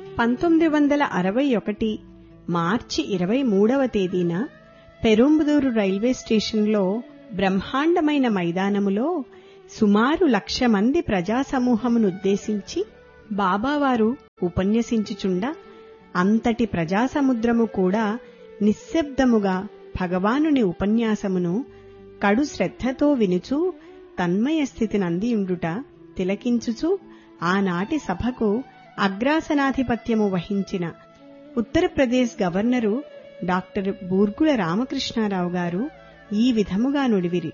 పంతొమ్మిది వందల అరవై ఒకటి మార్చి ఇరవై మూడవ తేదీన పెరుంబుదూరు రైల్వే స్టేషన్లో బ్రహ్మాండమైన మైదానములో సుమారు లక్ష మంది ప్రజాసమూహమునుద్దేశించి బాబావారు ఉపన్యసించుచుండా అంతటి ప్రజాసముద్రము కూడా నిశ్శబ్దముగా భగవానుని ఉపన్యాసమును కడు శ్రద్ధతో వినుచూ తన్మయ స్థితినందియుండుట తిలకించుచు ఆనాటి సభకు అగ్రాసనాధిపత్యము వహించిన ఉత్తరప్రదేశ్ గవర్నరు డాక్టర్ బూర్గుల రామకృష్ణారావు గారు ఈ విధముగా నుడివిరి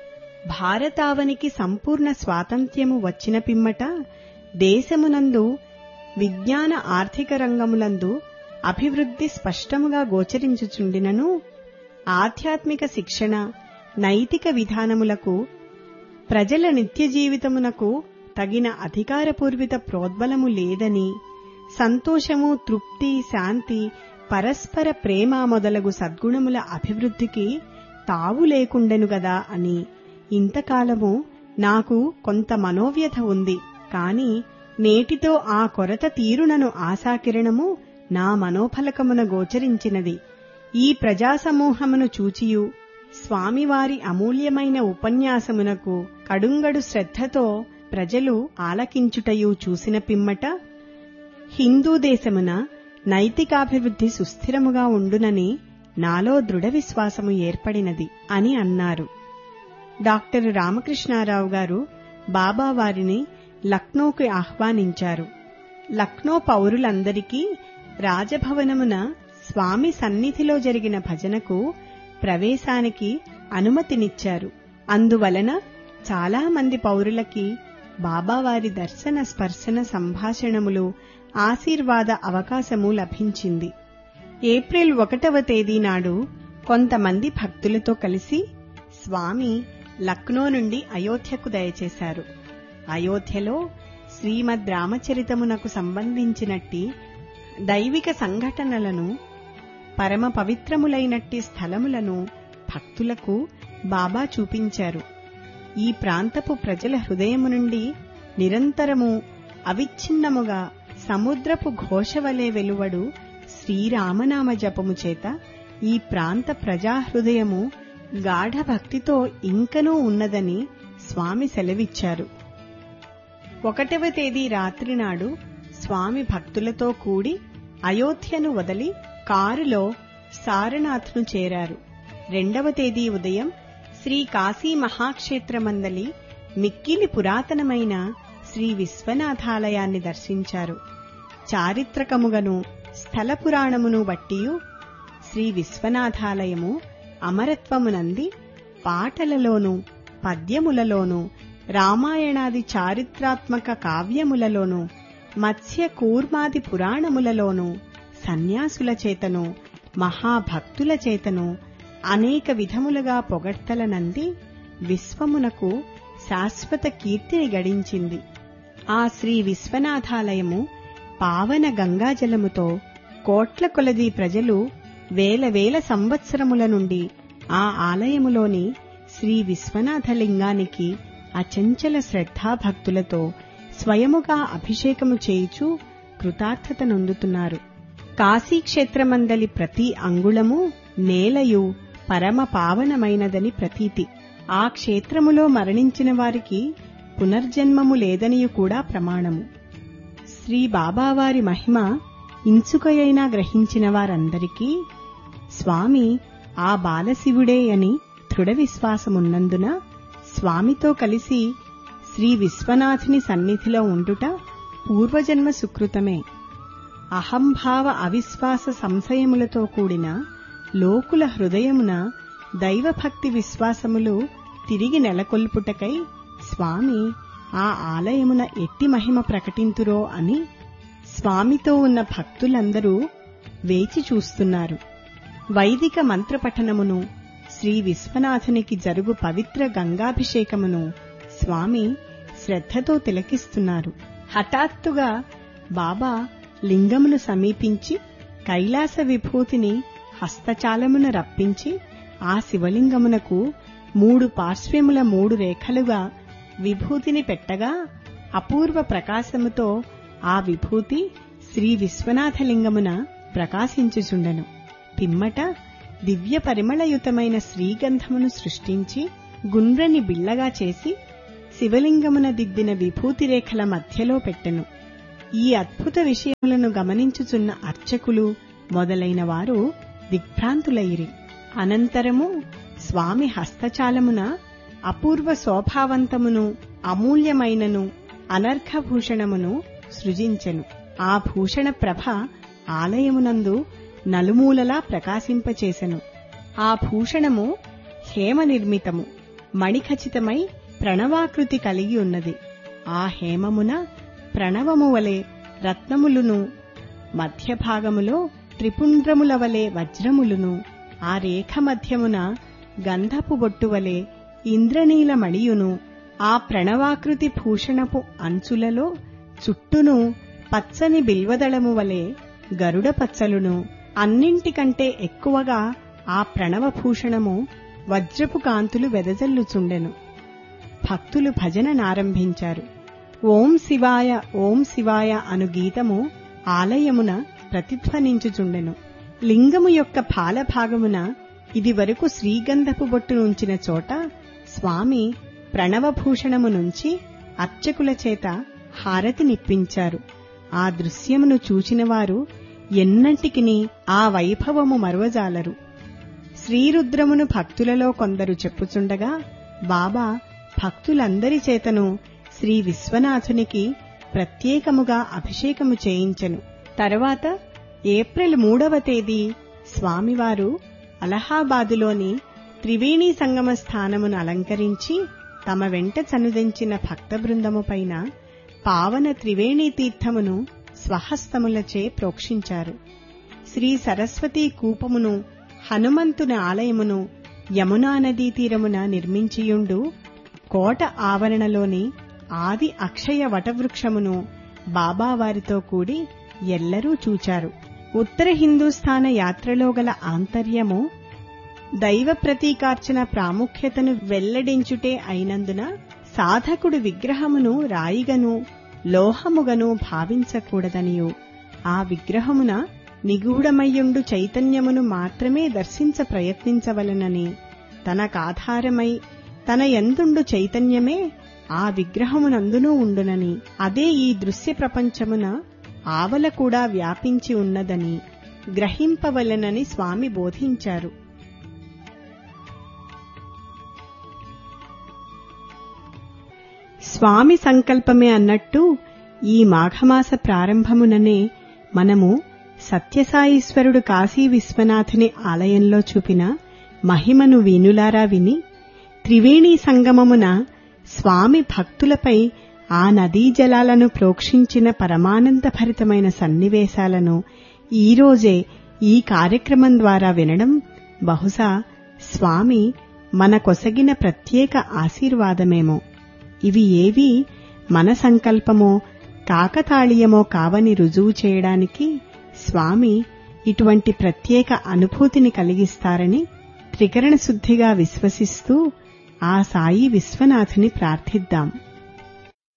భారతావనికి సంపూర్ణ స్వాతంత్ర్యము వచ్చిన పిమ్మట దేశమునందు విజ్ఞాన ఆర్థిక రంగములందు అభివృద్ధి స్పష్టముగా గోచరించుచుండినను ఆధ్యాత్మిక శిక్షణ నైతిక విధానములకు ప్రజల నిత్య జీవితమునకు తగిన అధికారపూర్విత ప్రోద్బలము లేదని సంతోషము తృప్తి శాంతి పరస్పర ప్రేమ మొదలగు సద్గుణముల అభివృద్ధికి తావు లేకుండెను గదా అని ఇంతకాలము నాకు కొంత మనోవ్యథ ఉంది కాని నేటితో ఆ కొరత తీరునను ఆశాకిరణము నా మనోఫలకమున గోచరించినది ఈ ప్రజాసమూహమును చూచియు స్వామివారి అమూల్యమైన ఉపన్యాసమునకు కడుంగడు శ్రద్ధతో ప్రజలు ఆలకించుటయు చూసిన పిమ్మట హిందూ దేశమున నైతికాభివృద్ధి సుస్థిరముగా ఉండునని నాలో దృఢ విశ్వాసము ఏర్పడినది అని అన్నారు డాక్టర్ రామకృష్ణారావు గారు బాబా వారిని లక్నోకు ఆహ్వానించారు లక్నో పౌరులందరికీ రాజభవనమున స్వామి సన్నిధిలో జరిగిన భజనకు ప్రవేశానికి అనుమతినిచ్చారు అందువలన చాలా మంది పౌరులకి బాబావారి దర్శన స్పర్శన సంభాషణములు ఆశీర్వాద అవకాశము లభించింది ఏప్రిల్ ఒకటవ తేదీ నాడు కొంతమంది భక్తులతో కలిసి స్వామి లక్నో నుండి అయోధ్యకు దయచేశారు అయోధ్యలో శ్రీమద్ రామచరితమునకు సంబంధించినట్టి దైవిక సంఘటనలను పరమ పవిత్రములైనట్టి స్థలములను భక్తులకు బాబా చూపించారు ఈ ప్రాంతపు ప్రజల హృదయము నుండి నిరంతరము అవిచ్ఛిన్నముగా సముద్రపు ఘోషవలే వెలువడు శ్రీరామనామ జపము చేత ఈ ప్రాంత ప్రజాహృదయము గాఢ భక్తితో ఇంకనూ ఉన్నదని స్వామి సెలవిచ్చారు ఒకటవ తేదీ రాత్రి నాడు స్వామి భక్తులతో కూడి అయోధ్యను వదిలి కారులో సారనాథ్ను చేరారు రెండవ తేదీ ఉదయం శ్రీ కాశీ మహాక్షేత్రమందలి మిక్కిలి పురాతనమైన శ్రీ విశ్వనాథాలయాన్ని దర్శించారు చారిత్రకముగను స్థల పురాణమును బట్టియు శ్రీ విశ్వనాథాలయము అమరత్వమునంది పాటలలోను పద్యములలోను రామాయణాది చారిత్రాత్మక కావ్యములలోను మత్స్య కూర్మాది పురాణములలోను సన్యాసుల చేతను మహాభక్తుల చేతను అనేక విధములుగా పొగడ్తలనంది విశ్వమునకు శాశ్వత కీర్తిని గడించింది ఆ శ్రీ విశ్వనాథాలయము పావన గంగాజలముతో కోట్ల కొలది ప్రజలు వేల వేల సంవత్సరముల నుండి ఆ ఆలయములోని శ్రీ విశ్వనాథలింగానికి అచంచల శ్రద్ధాభక్తులతో స్వయముగా అభిషేకము చేయుచు కృతార్థత నొందుతున్నారు కాశీక్షేత్రమందలి ప్రతి అంగుళము నేలయు పరమ పావనమైనదని ప్రతీతి ఆ క్షేత్రములో మరణించిన వారికి పునర్జన్మము లేదనియు కూడా ప్రమాణము శ్రీ బాబావారి మహిమ ఇంచుకయైనా గ్రహించిన వారందరికీ స్వామి ఆ బాలశివుడే అని దృఢ విశ్వాసమున్నందున స్వామితో కలిసి శ్రీ విశ్వనాథుని సన్నిధిలో ఉండుట పూర్వజన్మ సుకృతమే అహంభావ అవిశ్వాస సంశయములతో కూడిన లోకుల హృదయమున దైవభక్తి విశ్వాసములు తిరిగి నెలకొల్పుటకై స్వామి ఆ ఆలయమున ఎట్టి మహిమ ప్రకటింతురో అని స్వామితో ఉన్న భక్తులందరూ వేచి చూస్తున్నారు వైదిక మంత్రపఠనమును శ్రీ విశ్వనాథునికి జరుగు పవిత్ర గంగాభిషేకమును స్వామి శ్రద్ధతో తిలకిస్తున్నారు హఠాత్తుగా బాబా లింగమును సమీపించి కైలాస విభూతిని హస్తచాలమున రప్పించి ఆ శివలింగమునకు మూడు పార్శ్వముల మూడు రేఖలుగా విభూతిని పెట్టగా అపూర్వ ప్రకాశముతో ఆ విభూతి శ్రీ విశ్వనాథలింగమున ప్రకాశించుచుండెను పిమ్మట దివ్య పరిమళయుతమైన శ్రీగంధమును సృష్టించి గుండ్రని బిళ్ళగా చేసి శివలింగమున దిద్దిన విభూతి రేఖల మధ్యలో పెట్టెను ఈ అద్భుత విషయములను గమనించుచున్న అర్చకులు మొదలైన వారు దిగ్భ్రాంతులైరి అనంతరము స్వామి హస్తచాలమున అపూర్వ శోభావంతమును అమూల్యమైనను అనర్ఘభూషణమును సృజించెను ఆ భూషణ ప్రభ ఆలయమునందు నలుమూలలా ప్రకాశింపచేసెను ఆ భూషణము హేమ నిర్మితము మణిఖచితమై ప్రణవాకృతి కలిగి ఉన్నది ఆ హేమమున ప్రణవము వలె రత్నములును మధ్యభాగములో త్రిపుండ్రముల వలె వజ్రములును ఆ రేఖ మధ్యమున గంధపు బొట్టు వలె ఇంద్రనీల మణియును ఆ ప్రణవాకృతి భూషణపు అంచులలో చుట్టూను పచ్చని బిల్వదళము వలె గరుడ పచ్చలును అన్నింటికంటే ఎక్కువగా ఆ ప్రణవభూషణము వజ్రపు కాంతులు వెదజల్లుచుండెను భక్తులు భజన నారంభించారు ఓం శివాయ ఓం శివాయ అను గీతము ఆలయమున ప్రతిధ్వనించుచుండెను లింగము యొక్క పాలభాగమున ఇది వరకు శ్రీగంధపు బొట్టు నుంచిన చోట స్వామి ప్రణవభూషణము నుంచి అర్చకుల చేత హారతినిప్పించారు ఆ దృశ్యమును చూచినవారు ఎన్నటికిని ఆ వైభవము మరువజాలరు శ్రీరుద్రమును భక్తులలో కొందరు చెప్పుచుండగా బాబా భక్తులందరి చేతను శ్రీ విశ్వనాథునికి ప్రత్యేకముగా అభిషేకము చేయించెను తరువాత ఏప్రిల్ మూడవ తేదీ స్వామివారు అలహాబాదులోని త్రివేణి సంగమ స్థానమును అలంకరించి తమ వెంట చనుదించిన భక్త బృందము పైన పావన త్రివేణి తీర్థమును స్వహస్తములచే ప్రోక్షించారు శ్రీ సరస్వతీ కూపమును హనుమంతుని ఆలయమును యమునా నదీ తీరమున నిర్మించియుండు కోట ఆవరణలోని ఆది అక్షయ వటవృక్షమును బాబావారితో కూడి ఎల్లరూ చూచారు ఉత్తర హిందూస్థాన యాత్రలో గల ఆంతర్యము దైవ ప్రతీకార్చన ప్రాముఖ్యతను వెల్లడించుటే అయినందున సాధకుడు విగ్రహమును రాయిగను లోహముగను భావించకూడదనియు ఆ విగ్రహమున నిగూఢమయ్యుండు చైతన్యమును మాత్రమే దర్శించ ప్రయత్నించవలనని తనకాధారమై తన ఎందుండు చైతన్యమే ఆ విగ్రహమునందునూ ఉండునని అదే ఈ దృశ్య ప్రపంచమున ఆవల కూడా వ్యాపించి ఉన్నదని గ్రహింపవలనని స్వామి బోధించారు స్వామి సంకల్పమే అన్నట్టు ఈ మాఘమాస ప్రారంభముననే మనము సత్యసాయీశ్వరుడు కాశీ విశ్వనాథుని ఆలయంలో చూపిన మహిమను వీనులారా విని త్రివేణి సంగమమున స్వామి భక్తులపై ఆ నదీ జలాలను ప్రోక్షించిన పరమానందభరితమైన సన్నివేశాలను ఈరోజే ఈ కార్యక్రమం ద్వారా వినడం బహుశా స్వామి మన కొసగిన ప్రత్యేక ఆశీర్వాదమేమో ఇవి ఏవి మన సంకల్పమో కాకతాళీయమో కావని రుజువు చేయడానికి స్వామి ఇటువంటి ప్రత్యేక అనుభూతిని కలిగిస్తారని త్రికరణ శుద్ధిగా విశ్వసిస్తూ ఆ సాయి విశ్వనాథుని ప్రార్థిద్దాం